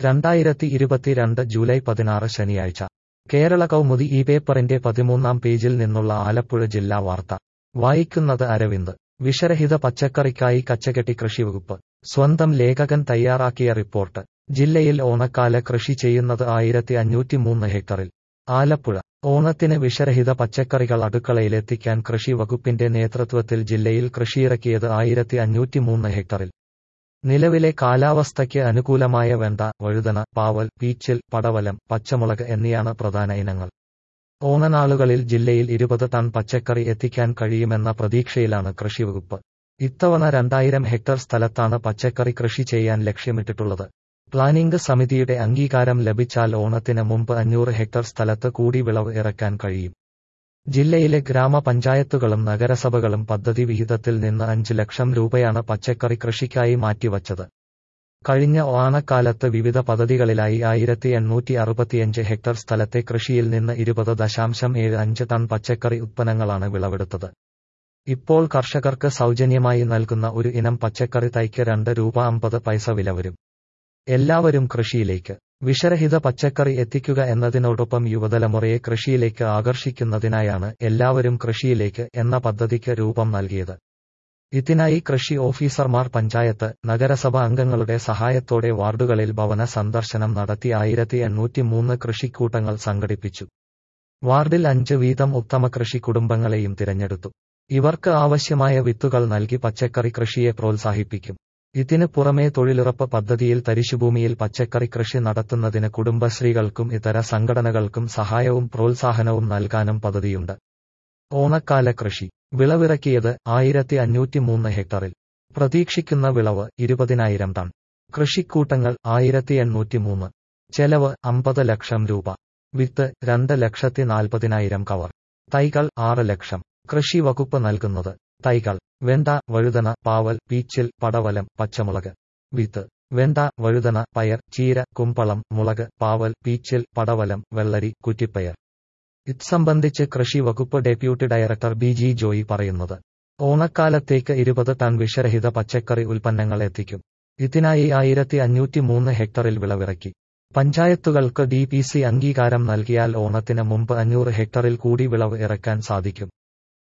രണ്ടായിരത്തി ഇരുപത്തിരണ്ട് ജൂലൈ പതിനാറ് ശനിയാഴ്ച കേരള കൗമുദി ഈ പേപ്പറിന്റെ പതിമൂന്നാം പേജിൽ നിന്നുള്ള ആലപ്പുഴ ജില്ലാ വാർത്ത വായിക്കുന്നത് അരവിന്ദ് വിഷരഹിത പച്ചക്കറിക്കായി കച്ചകെട്ടി കൃഷിവകുപ്പ് സ്വന്തം ലേഖകൻ തയ്യാറാക്കിയ റിപ്പോർട്ട് ജില്ലയിൽ ഓണക്കാല കൃഷി ചെയ്യുന്നത് ആയിരത്തി അഞ്ഞൂറ്റിമൂന്ന് ഹെക്ടറിൽ ആലപ്പുഴ ഓണത്തിന് വിഷരഹിത പച്ചക്കറികൾ അടുക്കളയിലെത്തിക്കാൻ കൃഷി വകുപ്പിന്റെ നേതൃത്വത്തിൽ ജില്ലയിൽ കൃഷിയിറക്കിയത് ആയിരത്തി അഞ്ഞൂറ്റിമൂന്ന് ഹെക്ടറിൽ നിലവിലെ കാലാവസ്ഥയ്ക്ക് അനുകൂലമായ വെണ്ട വഴുതന പാവൽ പീച്ചിൽ പടവലം പച്ചമുളക് എന്നിയാണ് പ്രധാന ഇനങ്ങൾ ഓണനാളുകളിൽ ജില്ലയിൽ ഇരുപത് ടൺ പച്ചക്കറി എത്തിക്കാൻ കഴിയുമെന്ന പ്രതീക്ഷയിലാണ് കൃഷിവകുപ്പ് ഇത്തവണ രണ്ടായിരം ഹെക്ടർ സ്ഥലത്താണ് പച്ചക്കറി കൃഷി ചെയ്യാൻ ലക്ഷ്യമിട്ടിട്ടുള്ളത് പ്ലാനിംഗ് സമിതിയുടെ അംഗീകാരം ലഭിച്ചാൽ ഓണത്തിന് മുമ്പ് അഞ്ഞൂറ് ഹെക്ടർ സ്ഥലത്ത് കൂടി വിളവ് ഇറക്കാൻ കഴിയും ജില്ലയിലെ ഗ്രാമപഞ്ചായത്തുകളും നഗരസഭകളും പദ്ധതി വിഹിതത്തിൽ നിന്ന് അഞ്ച് ലക്ഷം രൂപയാണ് പച്ചക്കറി കൃഷിക്കായി മാറ്റിവച്ചത് കഴിഞ്ഞ ഓണക്കാലത്ത് വിവിധ പദ്ധതികളിലായി ആയിരത്തി എണ്ണൂറ്റി അറുപത്തിയഞ്ച് ഹെക്ടർ സ്ഥലത്തെ കൃഷിയിൽ നിന്ന് ഇരുപത് ദശാംശം ഏഴ് അഞ്ച് ടൺ പച്ചക്കറി ഉത്പന്നങ്ങളാണ് വിളവെടുത്തത് ഇപ്പോൾ കർഷകർക്ക് സൗജന്യമായി നൽകുന്ന ഒരു ഇനം പച്ചക്കറി തൈക്ക് രണ്ട് രൂപ അമ്പത് പൈസ വില വരും എല്ലാവരും കൃഷിയിലേക്ക് വിഷരഹിത പച്ചക്കറി എത്തിക്കുക എന്നതിനോടൊപ്പം യുവതലമുറയെ കൃഷിയിലേക്ക് ആകർഷിക്കുന്നതിനായാണ് എല്ലാവരും കൃഷിയിലേക്ക് എന്ന പദ്ധതിക്ക് രൂപം നൽകിയത് ഇതിനായി കൃഷി ഓഫീസർമാർ പഞ്ചായത്ത് നഗരസഭ അംഗങ്ങളുടെ സഹായത്തോടെ വാർഡുകളിൽ ഭവന സന്ദർശനം നടത്തി ആയിരത്തി എണ്ണൂറ്റി മൂന്ന് കൃഷിക്കൂട്ടങ്ങൾ സംഘടിപ്പിച്ചു വാർഡിൽ അഞ്ച് വീതം ഉത്തമ കൃഷി കുടുംബങ്ങളെയും തിരഞ്ഞെടുത്തു ഇവർക്ക് ആവശ്യമായ വിത്തുകൾ നൽകി പച്ചക്കറി കൃഷിയെ പ്രോത്സാഹിപ്പിക്കും ഇതിനു പുറമെ തൊഴിലുറപ്പ് പദ്ധതിയിൽ തരിശുഭൂമിയിൽ പച്ചക്കറി കൃഷി നടത്തുന്നതിന് കുടുംബശ്രീകൾക്കും ഇതര സംഘടനകൾക്കും സഹായവും പ്രോത്സാഹനവും നൽകാനും പദ്ധതിയുണ്ട് ഓണക്കാല കൃഷി വിളവിറക്കിയത് ആയിരത്തി അഞ്ഞൂറ്റിമൂന്ന് ഹെക്ടറിൽ പ്രതീക്ഷിക്കുന്ന വിളവ് ഇരുപതിനായിരം ടൺ കൃഷിക്കൂട്ടങ്ങൾ ആയിരത്തി എണ്ണൂറ്റിമൂന്ന് ചെലവ് അമ്പത് ലക്ഷം രൂപ വിത്ത് രണ്ട് ലക്ഷത്തി നാൽപ്പതിനായിരം കവർ തൈകൾ ആറ് ലക്ഷം കൃഷി വകുപ്പ് നൽകുന്നത് തൈകൾ വെണ്ട വഴുതന പാവൽ പീച്ചിൽ പടവലം പച്ചമുളക് വിത്ത് വെണ്ട വഴുതന പയർ ചീര കുമ്പളം മുളക് പാവൽ പീച്ചിൽ പടവലം വെള്ളരി കുറ്റിപ്പയർ ഇത് സംബന്ധിച്ച് കൃഷി വകുപ്പ് deputy director B G Joy പറയുന്നത് ഓണക്കാലത്തേക്ക് ഇരുപത് ടൺ വിഷരഹിത പച്ചക്കറി ഉൽപ്പന്നങ്ങൾ എത്തിക്കും ഇതിനായി ആയിരത്തി അഞ്ഞൂറ്റി മൂന്ന് ഹെക്ടറിൽ വിളവിറക്കി പഞ്ചായത്തുകൾക്ക് ഡി പി സി അംഗീകാരം നൽകിയാൽ ഓണത്തിന് മുമ്പ് അഞ്ഞൂറ് ഹെക്ടറിൽ കൂടി വിളവ് ഇറക്കാൻ സാധിക്കും